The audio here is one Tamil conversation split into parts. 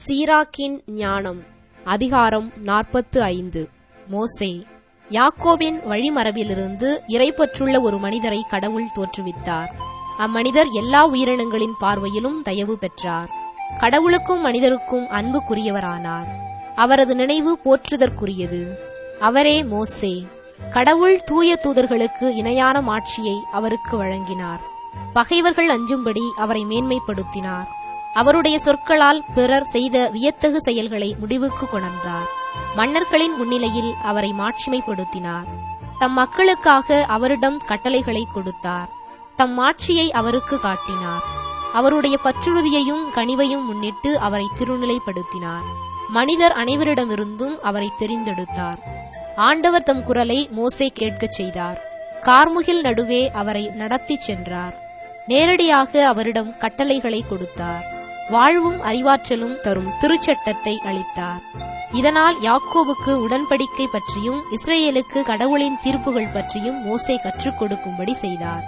சீராக்கின் ஞானம் அதிகாரம் நாற்பத்து ஐந்து மோசே யாக்கோபின் வழிமரபிலிருந்து இறைப்பற்றுள்ள ஒரு மனிதரை கடவுள் தோற்றுவித்தார் அம்மனிதர் எல்லா உயிரினங்களின் பார்வையிலும் தயவு பெற்றார் கடவுளுக்கும் மனிதருக்கும் அன்புக்குரியவரானார் அவரது நினைவு போற்றுதற்குரியது அவரே மோசே கடவுள் தூய தூதர்களுக்கு இணையான மாட்சியை அவருக்கு வழங்கினார் பகைவர்கள் அஞ்சும்படி அவரை மேன்மைப்படுத்தினார் அவருடைய சொற்களால் பிறர் செய்த வியத்தகு செயல்களை முடிவுக்கு கொணர்ந்தார் மன்னர்களின் முன்னிலையில் அவரை மாட்சிமைப்படுத்தினார் தம் மக்களுக்காக அவரிடம் கட்டளைகளை கொடுத்தார் தம் மாட்சியை அவருக்கு காட்டினார் அவருடைய பற்றுறுதியையும் கனிவையும் முன்னிட்டு அவரை திருநிலைப்படுத்தினார் மனிதர் அனைவரிடமிருந்தும் அவரை தெரிந்தெடுத்தார் ஆண்டவர் தம் குரலை மோசே கேட்கச் செய்தார் கார்முகில் நடுவே அவரை நடத்திச் சென்றார் நேரடியாக அவரிடம் கட்டளைகளை கொடுத்தார் வாழ்வும் அறிவாற்றலும் தரும் திருச்சட்டத்தை அளித்தார் இதனால் யாக்கோபுக்கு உடன்படிக்கை பற்றியும் இஸ்ரேலுக்கு கடவுளின் தீர்ப்புகள் பற்றியும் மோசே கற்றுக் கொடுக்கும்படி செய்தார்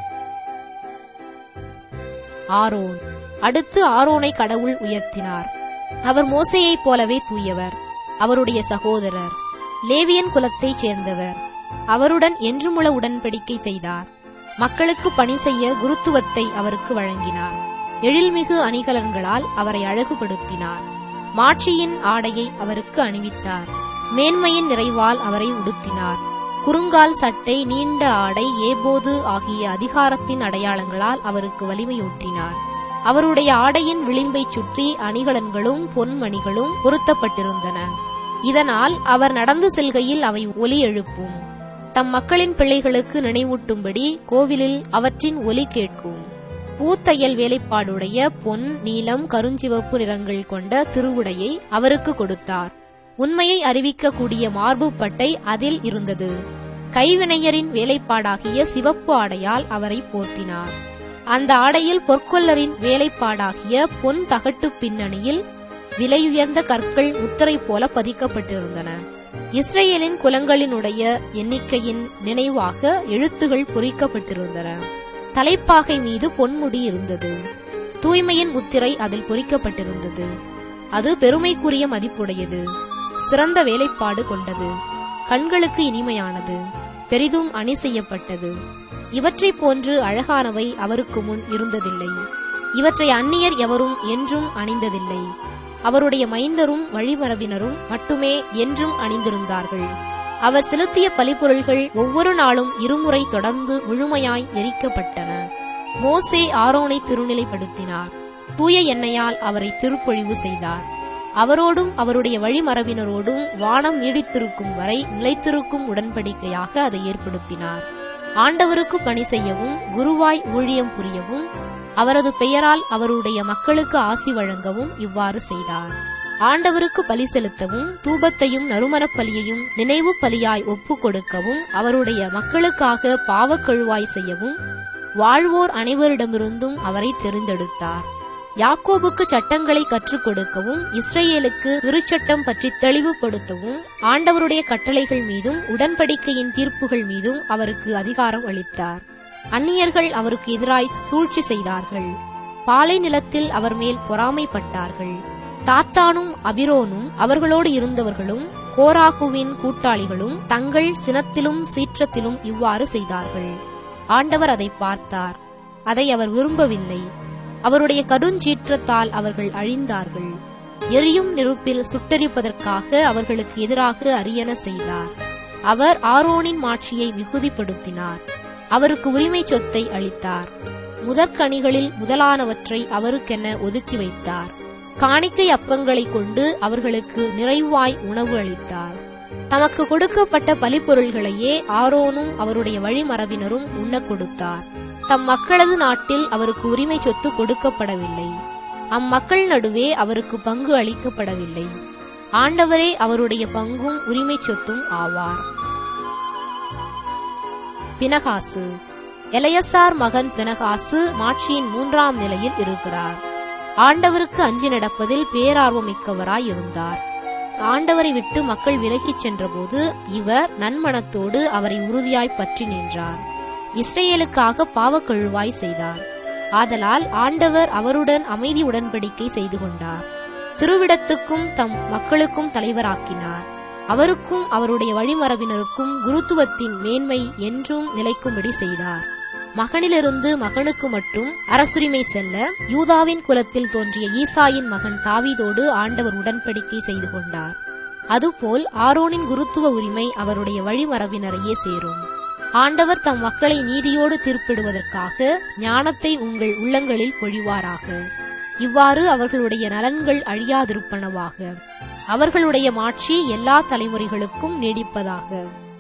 ஆரோன் அடுத்து ஆரோனை கடவுள் உயர்த்தினார் அவர் மோசேயைப் போலவே தூயவர் அவருடைய சகோதரர் லேவியன் குலத்தைச் சேர்ந்தவர் அவருடன் என்றுமுள உடன்படிக்கை செய்தார் மக்களுக்கு பணி செய்ய குருத்துவத்தை அவருக்கு வழங்கினார் எழில்மிகு அணிகலன்களால் அவரை அழகுபடுத்தினார் மாட்சியின் ஆடையை அவருக்கு அணிவித்தார் மேன்மையின் நிறைவால் அவரை உடுத்தினார் குறுங்கால் சட்டை நீண்ட ஆடை ஏபோது ஆகிய அதிகாரத்தின் அடையாளங்களால் அவருக்கு வலிமையூட்டினார் அவருடைய ஆடையின் விளிம்பைச் சுற்றி அணிகலன்களும் பொன்மணிகளும் பொருத்தப்பட்டிருந்தன இதனால் அவர் நடந்து செல்கையில் அவை ஒலி எழுப்பும் தம் மக்களின் பிள்ளைகளுக்கு நினைவூட்டும்படி கோவிலில் அவற்றின் ஒலி கேட்கும் பூத்தையல் வேலைப்பாடுடைய பொன் நீலம் கருஞ்சிவப்பு நிறங்கள் கொண்ட திருவுடையை அவருக்கு கொடுத்தார் உண்மையை அறிவிக்கக்கூடிய மார்பு பட்டை அதில் இருந்தது கைவினைஞரின் வேலைப்பாடாகிய சிவப்பு ஆடையால் அவரை போர்த்தினார் அந்த ஆடையில் பொற்கொல்லரின் வேலைப்பாடாகிய பொன் தகட்டு பின்னணியில் விலையுயர்ந்த கற்கள் முத்திரை போல பதிக்கப்பட்டிருந்தன இஸ்ரேலின் குலங்களினுடைய எண்ணிக்கையின் நினைவாக எழுத்துகள் பொறிக்கப்பட்டிருந்தன தலைப்பாகை மீது பொன்முடி இருந்தது தூய்மையின் முத்திரை அதில் பொறிக்கப்பட்டிருந்தது அது பெருமைக்குரிய மதிப்புடையது சிறந்த வேலைப்பாடு கொண்டது கண்களுக்கு இனிமையானது பெரிதும் அணி செய்யப்பட்டது இவற்றைப் போன்று அழகானவை அவருக்கு முன் இருந்ததில்லை இவற்றை அந்நியர் எவரும் என்றும் அணிந்ததில்லை அவருடைய மைந்தரும் வழிமரபினரும் மட்டுமே என்றும் அணிந்திருந்தார்கள் அவர் செலுத்திய பலிப்பொருள்கள் ஒவ்வொரு நாளும் இருமுறை தொடர்ந்து முழுமையாய் எரிக்கப்பட்டன மோசே ஆரோனை திருநிலைப்படுத்தினார் தூய எண்ணெயால் அவரை திருப்பொழிவு செய்தார் அவரோடும் அவருடைய வழிமரபினரோடும் வானம் நீடித்திருக்கும் வரை நிலைத்திருக்கும் உடன்படிக்கையாக அதை ஏற்படுத்தினார் ஆண்டவருக்கு பணி செய்யவும் குருவாய் ஊழியம் புரியவும் அவரது பெயரால் அவருடைய மக்களுக்கு ஆசி வழங்கவும் இவ்வாறு செய்தார் ஆண்டவருக்கு பலி செலுத்தவும் தூபத்தையும் நறுமணப் பலியையும் நினைவு பலியாய் ஒப்புக் கொடுக்கவும் அவருடைய மக்களுக்காக பாவக்கழுவாய் செய்யவும் வாழ்வோர் அனைவரிடமிருந்தும் அவரை தெரிந்தெடுத்தார் யாக்கோபுக்கு சட்டங்களை கற்றுக் கொடுக்கவும் இஸ்ரேலுக்கு திருச்சட்டம் பற்றி தெளிவுபடுத்தவும் ஆண்டவருடைய கட்டளைகள் மீதும் உடன்படிக்கையின் தீர்ப்புகள் மீதும் அவருக்கு அதிகாரம் அளித்தார் அந்நியர்கள் அவருக்கு எதிராய் சூழ்ச்சி செய்தார்கள் பாலை நிலத்தில் அவர் மேல் பொறாமைப்பட்டார்கள் தாத்தானும் அபிரோனும் அவர்களோடு இருந்தவர்களும் கோராகுவின் கூட்டாளிகளும் தங்கள் சினத்திலும் சீற்றத்திலும் இவ்வாறு செய்தார்கள் ஆண்டவர் அதை பார்த்தார் அதை அவர் விரும்பவில்லை அவருடைய கடுஞ்சீற்றத்தால் அவர்கள் அழிந்தார்கள் எரியும் நெருப்பில் சுட்டரிப்பதற்காக அவர்களுக்கு எதிராக அரியன செய்தார் அவர் ஆரோனின் மாட்சியை மிகுதிப்படுத்தினார் அவருக்கு உரிமை சொத்தை அளித்தார் முதற்கனிகளில் முதலானவற்றை அவருக்கென ஒதுக்கி வைத்தார் காணிக்கை அப்பங்களை கொண்டு அவர்களுக்கு நிறைவாய் உணவு அளித்தார் தமக்கு கொடுக்கப்பட்ட பலிப்பொருள்களையே ஆரோனும் அவருடைய வழிமரபினரும் உண்ணக் கொடுத்தார் தம் மக்களது நாட்டில் அவருக்கு உரிமை சொத்து கொடுக்கப்படவில்லை அம்மக்கள் நடுவே அவருக்கு பங்கு அளிக்கப்படவில்லை ஆண்டவரே அவருடைய பங்கும் உரிமை சொத்தும் ஆவார் பினகாசு எலையசார் மகன் பினகாசு மாட்சியின் மூன்றாம் நிலையில் இருக்கிறார் ஆண்டவருக்கு அஞ்சி நடப்பதில் பேரார்வமிக்கவராய் இருந்தார் ஆண்டவரை விட்டு மக்கள் விலகிச் சென்றபோது இவர் நன்மனத்தோடு அவரை உறுதியாய் பற்றி நின்றார் இஸ்ரேலுக்காக பாவக்கழுவாய் செய்தார் ஆதலால் ஆண்டவர் அவருடன் அமைதி உடன்படிக்கை செய்து கொண்டார் திருவிடத்துக்கும் தம் மக்களுக்கும் தலைவராக்கினார் அவருக்கும் அவருடைய வழிமரபினருக்கும் குருத்துவத்தின் மேன்மை என்றும் நிலைக்கும்படி செய்தார் மகனிலிருந்து மகனுக்கு மட்டும் அரசுரிமை செல்ல யூதாவின் குலத்தில் தோன்றிய ஈசாயின் மகன் தாவீதோடு ஆண்டவர் உடன்படிக்கை செய்து கொண்டார் அதுபோல் ஆரோனின் குருத்துவ உரிமை அவருடைய வழிமரபினரையே சேரும் ஆண்டவர் தம் மக்களை நீதியோடு தீர்ப்பிடுவதற்காக ஞானத்தை உங்கள் உள்ளங்களில் பொழிவாராக இவ்வாறு அவர்களுடைய நலன்கள் அழியாதிருப்பனவாக அவர்களுடைய மாட்சி எல்லா தலைமுறைகளுக்கும் நீடிப்பதாக